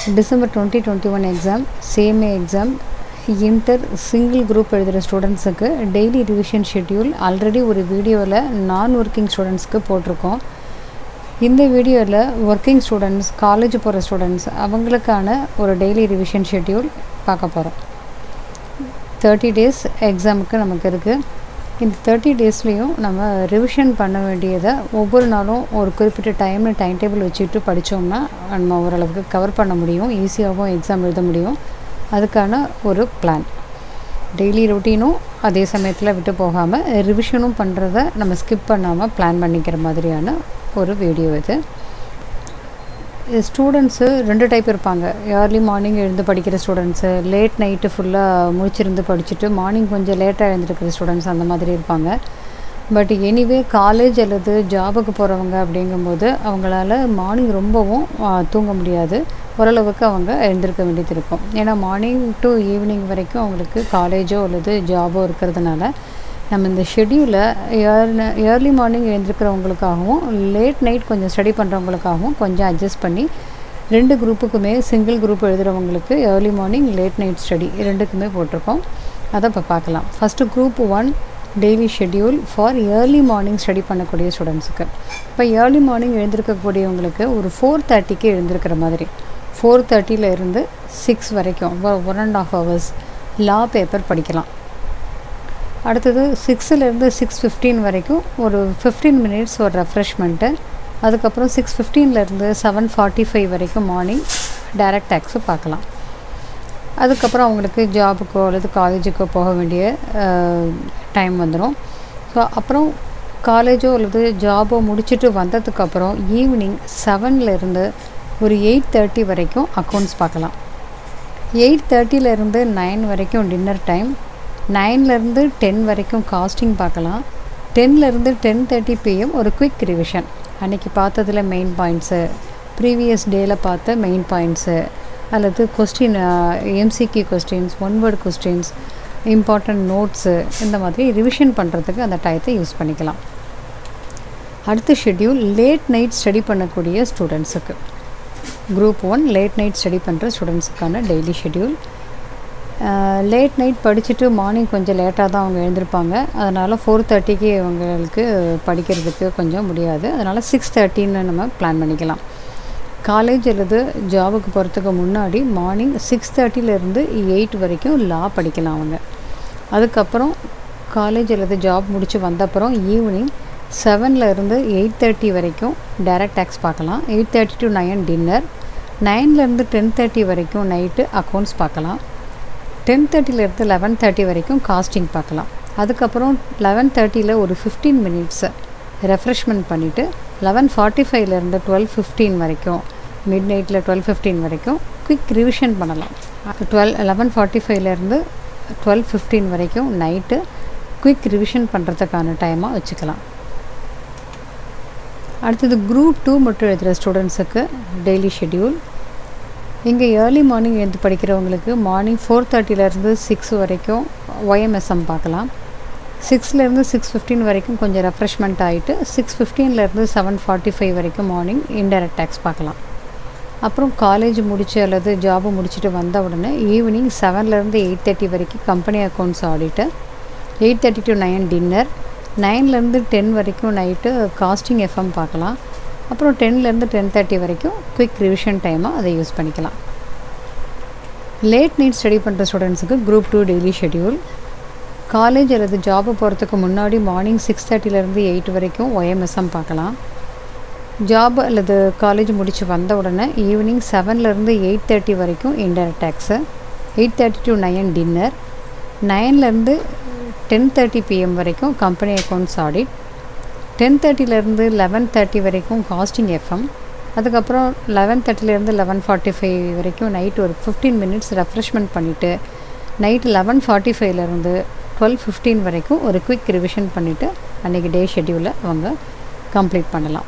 December twenty twenty one exam சேமே exam inter single group எழுதுகிற ஸ்டூடெண்ட்ஸுக்கு டெய்லி ரிவிஷன் ஷெட்யூல் ஆல்ரெடி ஒரு வீடியோவில் நான் ஒர்க்கிங் ஸ்டூடெண்ட்ஸ்க்கு போட்டிருக்கோம் இந்த வீடியோவில் ஒர்க்கிங் ஸ்டூடெண்ட்ஸ் காலேஜ் போகிற ஸ்டூடெண்ட்ஸ் அவங்களுக்கான ஒரு டெய்லி ரிவிஷன் ஷெட்யூல் பார்க்க போகிறோம் தேர்ட்டி டேஸ் எக்ஸாமுக்கு நமக்கு இருக்குது இந்த தேர்ட்டி டேஸ்லேயும் நம்ம ரிவிஷன் பண்ண வேண்டியதை ஒவ்வொரு நாளும் ஒரு குறிப்பிட்ட டைமில் டைம் டேபிள் வச்சுட்டு படித்தோம்னா நம்ம ஓரளவுக்கு கவர் பண்ண முடியும் ஈஸியாகவும் எக்ஸாம் எழுத முடியும் அதுக்கான ஒரு பிளான் டெய்லி ரொட்டீனும் அதே சமயத்தில் விட்டு போகாமல் ரிவிஷனும் பண்ணுறத நம்ம ஸ்கிப் பண்ணாமல் பிளான் பண்ணிக்கிற மாதிரியான ஒரு வீடியோ இது ஸ்டூடெண்ட்ஸு ரெண்டு டைப் இருப்பாங்க ஏர்லி மார்னிங் எழுந்து படிக்கிற ஸ்டூடெண்ட்ஸு லேட் நைட்டு ஃபுல்லாக முழிச்சிருந்து படிச்சுட்டு மார்னிங் கொஞ்சம் லேட்டாக எழுந்திருக்கிற ஸ்டூடெண்ட்ஸ் அந்த மாதிரி இருப்பாங்க பட் எனிவே காலேஜ் அல்லது ஜாபுக்கு போகிறவங்க அப்படிங்கும்போது அவங்களால மார்னிங் ரொம்பவும் தூங்க முடியாது ஓரளவுக்கு அவங்க எழுந்திருக்க வேண்டியது இருக்கும் ஏன்னா மார்னிங் டு ஈவினிங் வரைக்கும் அவங்களுக்கு காலேஜோ அல்லது ஜாபோ இருக்கிறதுனால நம்ம இந்த ஷெட்யூலை ஏர்லி மார்னிங் எழுந்திருக்கிறவங்களுக்காகவும் லேட் நைட் கொஞ்சம் ஸ்டடி பண்ணுறவங்களுக்காகவும் கொஞ்சம் அட்ஜஸ்ட் பண்ணி ரெண்டு குரூப்புக்குமே சிங்கிள் குரூப் எழுதுகிறவங்களுக்கு early morning late night study ரெண்டுக்குமே போட்டிருக்கோம் அதை இப்போ பார்க்கலாம் first group one daily schedule for early morning study பண்ணக்கூடிய ஸ்டூடெண்ட்ஸுக்கு இப்போ ஏர்லி மார்னிங் எழுந்திருக்கக்கூடியவங்களுக்கு ஒரு ஃபோர் தேர்ட்டிக்கு எழுந்திருக்கிற மாதிரி ஃபோர் தேர்ட்டியில் இருந்து சிக்ஸ் வரைக்கும் one and half hours law paper படிக்கலாம் அடுத்தது சிக்ஸிலேருந்து சிக்ஸ் ஃபிஃப்டீன் வரைக்கும் ஒரு ஃபிஃப்டீன் மினிட்ஸ் ஒரு ரெஃப்ரெஷ்மெண்ட்டு அதுக்கப்புறம் சிக்ஸ் ஃபிஃப்டீன்லேருந்து செவன் ஃபார்ட்டி ஃபைவ் வரைக்கும் மார்னிங் டைரக்ட் டேக்ஸு பார்க்கலாம் அதுக்கப்புறம் அவங்களுக்கு ஜாபுக்கோ அல்லது காலேஜுக்கோ போக வேண்டிய டைம் வந்துடும் ஸோ அப்புறம் காலேஜோ அல்லது ஜாபோ முடிச்சுட்டு வந்ததுக்கப்புறம் ஈவினிங் செவன்லேருந்து ஒரு எயிட் தேர்ட்டி வரைக்கும் அக்கௌண்ட்ஸ் பார்க்கலாம் எயிட் தேர்ட்டிலேருந்து நைன் வரைக்கும் டின்னர் டைம் நைன்லேருந்து டென் வரைக்கும் காஸ்டிங் பார்க்கலாம் டென்லேருந்து டென் தேர்ட்டி பிஎம் ஒரு குவிக் ரிவிஷன் அன்றைக்கி பார்த்ததில் மெயின் பாயிண்ட்ஸு ப்ரீவியஸ் டேயில் பார்த்த மெயின் பாயிண்ட்ஸு அல்லது question MCQ questions one word questions important notes இந்த மாதிரி ரிவிஷன் பண்ணுறதுக்கு அந்த டயத்தை யூஸ் பண்ணிக்கலாம் அடுத்த ஷெட்யூல் லேட் நைட் ஸ்டடி பண்ணக்கூடிய ஸ்டூடெண்ட்ஸுக்கு group one late night study பண்ணுற ஸ்டூடெண்ட்ஸுக்கான டெய்லி ஷெட்யூல் லேட் நைட் படிச்சுட்டு மார்னிங் கொஞ்சம் லேட்டாக தான் அவங்க எழுந்திருப்பாங்க அதனால் ஃபோர் தேர்ட்டிக்கு அவங்களுக்கு படிக்கிறதுக்கு கொஞ்சம் முடியாது அதனால் சிக்ஸ் தேர்ட்டின்னு நம்ம பிளான் பண்ணிக்கலாம் காலேஜ் அல்லது ஜாபுக்கு போகிறதுக்கு முன்னாடி மார்னிங் சிக்ஸ் தேர்ட்டிலேருந்து எயிட் வரைக்கும் லா படிக்கலாம் அவங்க அதுக்கப்புறம் காலேஜ் அல்லது ஜாப் முடித்து வந்தப்புறம் ஈவினிங் செவன்லேருந்து எயிட் தேர்ட்டி வரைக்கும் டைரக்ட் டேக்ஸ் பார்க்கலாம் eight thirty to nine dinner நைன்லேருந்து டென் தேர்ட்டி வரைக்கும் நைட்டு அக்கௌண்ட்ஸ் பார்க்கலாம் டென் தேர்ட்டிலேருந்து லெவன் தேர்ட்டி வரைக்கும் காஸ்டிங் பார்க்கலாம் அதுக்கப்புறம் லெவன் தேர்ட்டியில் ஒரு ஃபிஃப்டீன் மினிட்ஸை ரெஃப்ரெஷ்மெண்ட் பண்ணிவிட்டு லெவன் ஃபார்ட்டி ஃபைவ்லேருந்து டுவெல் ஃபிஃப்டீன் வரைக்கும் மிட் நைட்டில் டுவெல் ஃபிஃப்டீன் வரைக்கும் குவிக் ரிவிஷன் பண்ணலாம் டுவெல் லெவன் ஃபார்ட்டி ஃபைவ்லேருந்து டுவெல் ஃபிஃப்டீன் வரைக்கும் நைட்டு குவிக் ரிவிஷன் பண்ணுறதுக்கான டைமாக வச்சுக்கலாம் அடுத்தது குரூப் டூ மட்டும் எழுதுகிற ஸ்டூடெண்ட்ஸுக்கு டெய்லி ஷெட்யூல் இங்கே ஏர்லி மார்னிங் எழுந்து படிக்கிறவங்களுக்கு மார்னிங் ஃபோர் தேர்ட்டிலேருந்து சிக்ஸ் வரைக்கும் ஒய்எம்எஸ்எம் பார்க்கலாம் சிக்ஸ்லேருந்து சிக்ஸ் ஃபிஃப்டீன் வரைக்கும் கொஞ்சம் ரெஃப்ரெஷ்மெண்ட் ஆகிட்டு சிக்ஸ் ஃபிஃப்டீன்லேருந்து செவன் ஃபார்ட்டி ஃபைவ் வரைக்கும் மார்னிங் இன்டைரக்ட் டேக்ஸ் பார்க்கலாம் அப்புறம் காலேஜ் முடிச்சு அல்லது ஜாபு முடிச்சுட்டு வந்த உடனே ஈவினிங் செவன்லேருந்து எயிட் தேர்ட்டி வரைக்கும் company accounts audit eight thirty to nine dinner நைன்லேருந்து டென் வரைக்கும் நைட்டு காஸ்டிங் எஃப்எம் பார்க்கலாம் அப்புறம் டென்லேருந்து டென் தேர்ட்டி வரைக்கும் குவிக் ரிவிஷன் டைமாக அதை யூஸ் பண்ணிக்கலாம் லேட் நைட் ஸ்டடி பண்ணுற ஸ்டூடெண்ட்ஸுக்கு group two daily schedule college அல்லது ஜாபு போகிறதுக்கு முன்னாடி மார்னிங் சிக்ஸ் தேர்ட்டிலேருந்து எயிட் வரைக்கும் ஒய்எம்எஸ்எம் பார்க்கலாம் ஜாப் அல்லது காலேஜ் முடித்து வந்த உடனே ஈவினிங் செவன்லேருந்து எயிட் தேர்ட்டி வரைக்கும் indirect tax eight thirty to nine dinner நைன்லேருந்து டென் தேர்ட்டி பிஎம் வரைக்கும் கம்பெனி அக்கௌண்ட்ஸ் ஆடிட் டென் தேர்ட்டிலேருந்து லெவன் தேர்ட்டி வரைக்கும் காஸ்டிங் எஃப்எம் அதுக்கப்புறம் லெவன் தேர்ட்டிலேருந்து லெவன் ஃபார்ட்டி ஃபைவ் வரைக்கும் நைட் ஒரு ஃபிஃப்டீன் மினிட்ஸ் ரெஃப்ரெஷ்மெண்ட் பண்ணிவிட்டு நைட் லெவன் ஃபார்ட்டி ஃபைவ்லேருந்து டுவெல் ஃபிஃப்டீன் வரைக்கும் ஒரு குவிக் ரிவிஷன் பண்ணிவிட்டு அன்றைக்கி டே ஷெட்யூலை அவங்க கம்ப்ளீட் பண்ணலாம்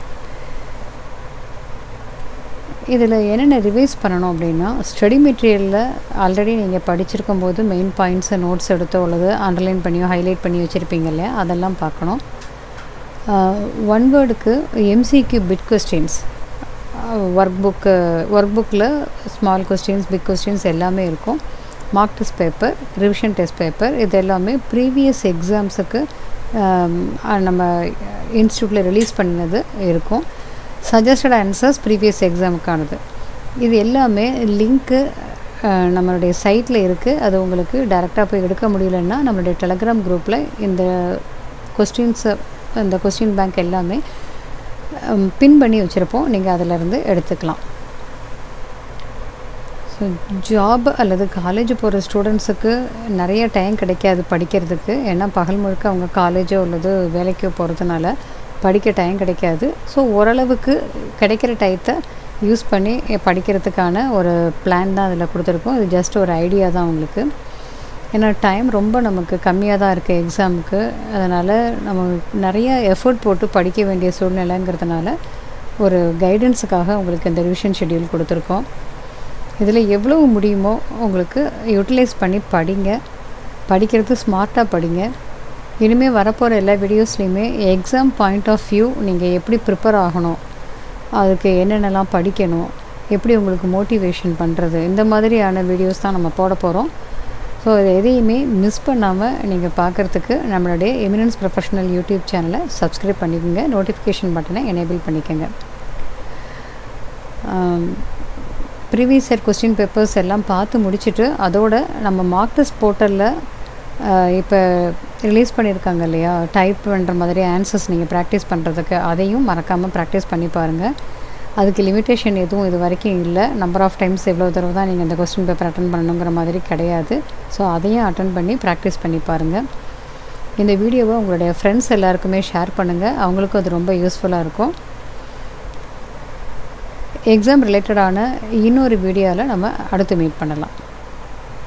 இதில் என்னென்ன ரிவைஸ் பண்ணணும் அப்படின்னா ஸ்டடி மெட்டீரியலில் ஆல்ரெடி நீங்கள் படிச்சிருக்கும் போது மெயின் பாயிண்ட்ஸை நோட்ஸ் எடுத்தோ உள்ளது அண்டர்லைன் பண்ணியோ ஹைலைட் பண்ணி வச்சுருப்பீங்க இல்லையா அதெல்லாம் பார்க்கணும் ஒன் வேர்டுக்கு MCQ bit questions work book work புக்கில் ஸ்மால் கொஸ்டின்ஸ் பிக் கொஸ்டின்ஸ் எல்லாமே இருக்கும் mark test paper revision test paper இது எல்லாமே ப்ரீவியஸ் எக்ஸாம்ஸுக்கு நம்ம இன்ஸ்டியூட்டில் ரிலீஸ் பண்ணினது இருக்கும் சஜஸ்டட் ஆன்சர்ஸ் ப்ரீவியஸ் எக்ஸாமுக்கானது இது எல்லாமே லிங்க்கு நம்மளுடைய சைட்டில் இருக்குது அது உங்களுக்கு டேரெக்டாக போய் எடுக்க முடியலன்னா நம்மளுடைய டெலகிராம் குரூப்பில் இந்த கொஸ்டின்ஸை இந்த கொஸ்டின் பேங்க் எல்லாமே பின் பண்ணி வச்சுருப்போம் நீங்கள் அதிலேருந்து எடுத்துக்கலாம் ஸோ ஜாப் அல்லது காலேஜ் போகிற ஸ்டூடெண்ட்ஸுக்கு நிறைய டைம் கிடைக்காது படிக்கிறதுக்கு ஏன்னா பகல் முழுக்க அவங்க காலேஜோ அல்லது வேலைக்கோ போகிறதுனால படிக்க டைம் கிடைக்காது ஸோ ஓரளவுக்கு கிடைக்கிற டயத்தை யூஸ் பண்ணி படிக்கிறதுக்கான ஒரு பிளான் தான் அதில் கொடுத்துருக்கோம் இது ஜஸ்ட் ஒரு ஐடியா தான் உங்களுக்கு ஏன்னா டைம் ரொம்ப நமக்கு கம்மியாக தான் இருக்குது எக்ஸாமுக்கு அதனால் நம்ம நிறைய எஃபர்ட் போட்டு படிக்க வேண்டிய சூழ்நிலைங்கிறதுனால ஒரு கைடன்ஸுக்காக உங்களுக்கு இந்த ரிவிஷன் ஷெட்யூல் கொடுத்துருக்கோம் இதில் எவ்வளோ முடியுமோ உங்களுக்கு யூட்டிலைஸ் பண்ணி படிங்க படிக்கிறது ஸ்மார்ட்டாக படிங்க இனிமேல் வரப்போகிற எல்லா வீடியோஸ்லேயுமே எக்ஸாம் பாயிண்ட் ஆஃப் வியூ நீங்கள் எப்படி ப்ரிப்பேர் ஆகணும் அதுக்கு என்னென்னலாம் படிக்கணும் எப்படி உங்களுக்கு மோட்டிவேஷன் பண்ணுறது இந்த மாதிரியான வீடியோஸ் தான் நம்ம போட போகிறோம் ஸோ இது எதையுமே மிஸ் பண்ணாமல் நீங்கள் பார்க்குறதுக்கு நம்மளுடைய எமினன்ஸ் ப்ரொஃபஷனல் யூடியூப் சேனலை சப்ஸ்கிரைப் பண்ணிக்கோங்க நோட்டிஃபிகேஷன் பட்டனை எனேபிள் பண்ணிக்கோங்க ப்ரீவியஸ் இயர் கொஸ்டின் பேப்பர்ஸ் எல்லாம் பார்த்து முடிச்சுட்டு அதோட நம்ம மார்க் டெஸ்ட் போர்ட்டலில் இப்போ ரிலீஸ் பண்ணியிருக்காங்க இல்லையா டைப் பண்ணுற மாதிரி ஆன்சர்ஸ் நீங்கள் ப்ராக்டிஸ் பண்ணுறதுக்கு அதையும் மறக்காமல் ப்ராக்டிஸ் பண்ணி பாருங்கள் அதுக்கு லிமிட்டேஷன் எதுவும் இது வரைக்கும் இல்லை நம்பர் ஆஃப் டைம்ஸ் எவ்வளோ தடவை தான் நீங்கள் இந்த கொஸ்டின் பேப்பர் அட்டன் பண்ணணுங்கிற மாதிரி கிடையாது ஸோ அதையும் அட்டன் பண்ணி ப்ராக்டிஸ் பண்ணி பாருங்கள் இந்த வீடியோவை உங்களுடைய ஃப்ரெண்ட்ஸ் எல்லாருக்குமே ஷேர் பண்ணுங்கள் அவங்களுக்கும் அது ரொம்ப யூஸ்ஃபுல்லாக இருக்கும் எக்ஸாம் ரிலேட்டடான இன்னொரு வீடியோவில் நம்ம அடுத்து மீட் பண்ணலாம்